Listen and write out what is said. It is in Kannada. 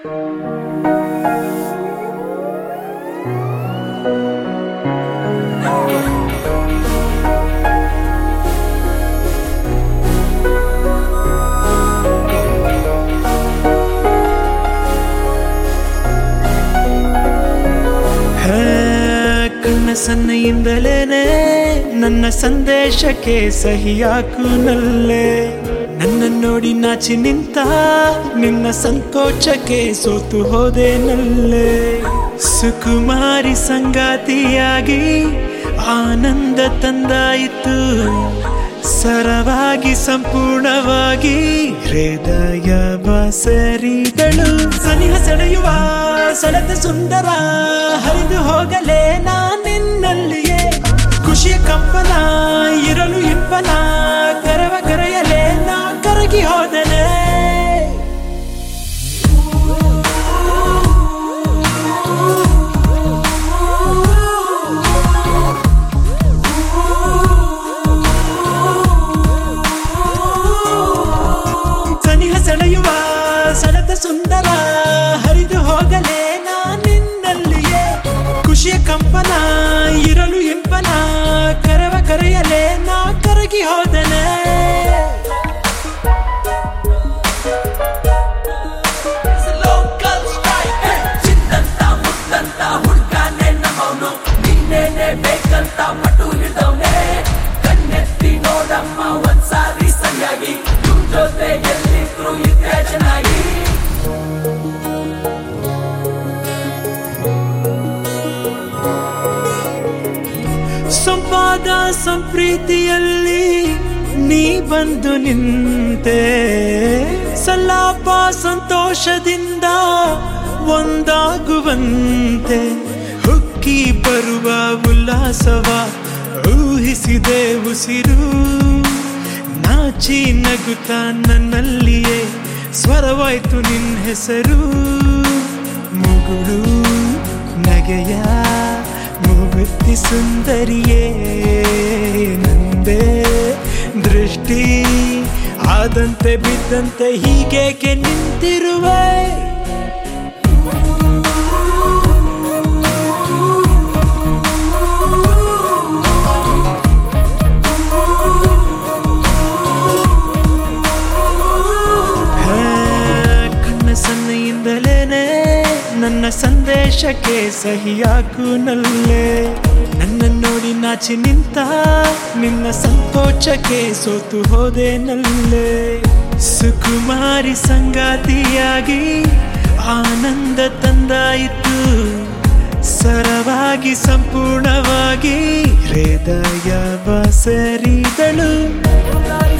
ಹೇ, ಕಣ್ಣ ಸನ್ನೆಯಿಂದಲೇನೆ ನನ್ನ ಸಂದೇಶಕ್ಕೆ ಸಹಿಯಾಕು ನಲ್ಲೆ ನನ್ನ ನೋಡಿ ನಾಚಿ ನಿಂತ ನಿನ್ನ ಸಂಕೋಚಕ್ಕೆ ಸೋತು ಹೋದೆ ನಲ್ಲೆ ಸುಕುಮಾರಿ ಸಂಗಾತಿಯಾಗಿ ಆನಂದ ತಂದಾಯಿತು ಸರವಾಗಿ ಸಂಪೂರ್ಣವಾಗಿ ಹೃದಯ ಬಸರಿದಳು ಸನಿಹ ಸೆಳೆಯುವ ಸೆಳೆದ ಸುಂದರ ಹರಿದು ಹೋಗಲೇ ನಾನಿನ್ನಲ್ಲಿಯೇ ಖುಷಿಯ ಕಂಪನ ಇರಲು ಇಂಪನ ಕರವ ಕರೆಯಲೇ ನಾ ಕರಗಿ ಹೋದನೆ ಸನಿಹ ಸೆಳೆಯುವ ಸೆಳೆದ ಸುಂದರ ಹರಿದು ಹೋಗಲೇ ನಾನಿನ್ನಲ್ಲಿಯೇ ಖುಷಿಯ ಕಂಪನ ಇರಲು ಇಂಪನ ಕರವ ಕರೆಯಲೇ ನಾ ಕರಗಿ ಹೋದನೆ ಲೋಕಲ್ ಸ್ಟ್ರೈಕ್ ಚಿಂದಂತ ಮುದ್ದಂತ ಹುಡ್ಕಾನೆ ನಮ್ಮವನು ನಿನ್ನೇನೆ ಬೇಕಂತ ಪಟ್ಟು ಹಿಡ್ದವ್ನೆ ಕಣ್ಣೆತ್ತಿ ನೋಡಮ್ಮ ಒಂದ್ಸಾರಿ ಸರಿಯಾಗಿ ಇವ್ರ ಜೊತೆ ಎಲ್ಲಿದ್ರು ಇದ್ರೆ ಚೆನ್ನಾಗಿ ಸಂವಾದ ಸಂಪ್ರೀತಿಯಲ್ಲಿ ನೀ ಬಂದು ನಿಂತೆ ಸಲಾಪ ಸಂತೋಷದಿಂದ ಒಂದಾಗುವಂತೆ ಹುಕ್ಕಿ ಬರುವ ಉಲ್ಲಾಸವ ಊಹಿಸಿದೆ ಉಸಿರು ನಾಚಿ ನಗುತ್ತ ನನ್ನಲ್ಲಿಯೇ ಸ್ವರವಾಯ್ತು ನಿನ್ನ ಹೆಸರು ಮುಗುಳು ನಗೆಯ ಮುಗುತ್ತಿ ಸುಂದರಿಯೇ ನಂದೇ ದೃಷ್ಟಿ ಆದಂತೆ ಬಿದ್ದಂತೆ ಹೀಗೇಕೆ ನಿಂತಿರುವೆ ಹೇ, ಕಣ್ಣ ಸನ್ನೆಯಿಂದಲೇನೆ ನನ್ನ ಸಂದೇಶಕ್ಕೆ ಸಹಿಯಾಕು ನಲ್ಲೆ ನನ್ನ ನೋಡಿ ನಾಚಿ ನಿಂತ ನಿನ್ನ ಸಂಕೋಚಕ್ಕೆ ಸೋತು ಹೋದೆ ನಲ್ಲೆ ಸುಕುಮಾರಿ ಸಂಗಾತಿಯಾಗಿ ಆನಂದ ತಂದಾಯಿತು ಸರವಾಗಿ ಸಂಪೂರ್ಣವಾಗಿ ಹೃದಯ ಬಸರಿದಳು